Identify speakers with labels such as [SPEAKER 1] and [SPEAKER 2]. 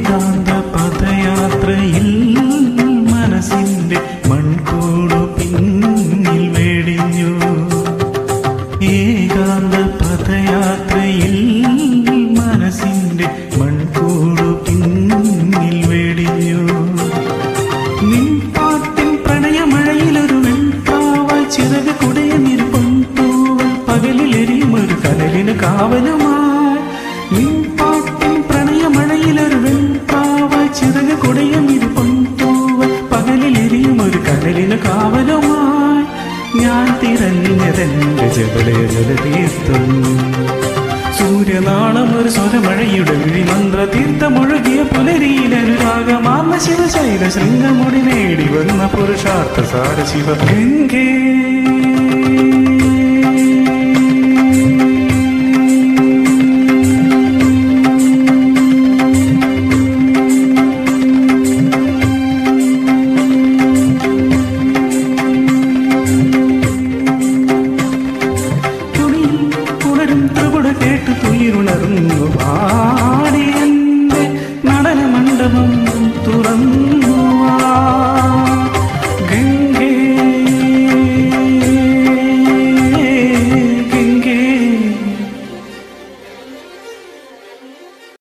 [SPEAKER 1] ഏകാന്ത പദയാത്രയിൽ മനസ്സിന്റെ മൺകൂടു പിന്നിൽ വെടിഞ്ഞു ഏകാന്ത പദയാത്രയിൽ മനസ്സിന്റെ മൺകൂടു പിന്നിൽ വെടിഞ്ഞു നിൻ പാട്ടിൻ പ്രണയമഴയിലൊരു വെൺപാവായി ചിറക് കുടയനിരുപ്പം തൂവൽ പകലിലെരിയും ഒരു കനലിന് കാവലുമായി നിൻ പാട്ടിൻ പ്രണയമഴയിലൊരു വെൺപാവായി ചിറക് കുടയനിരുപ്പം തൂവൽ പകലിലെരിയും ഒരു കനലിന് കാവലുമായി ഞാൻ തിരഞ്ഞതെന്റെ ജബലേജല തീർത്തും സൂര്യനാളം ഒരു സ്വരമഴയുടെ വിഴിമന്ത്ര തീർത്ഥമൊഴുകിയ പുലരിയിലനുരാഗമാർന്ന ശിവശൈല ശൃംഗമുടി നേടി വന്ന പുരുഷാർത്ഥ സാര ശിവ ഗംഗേ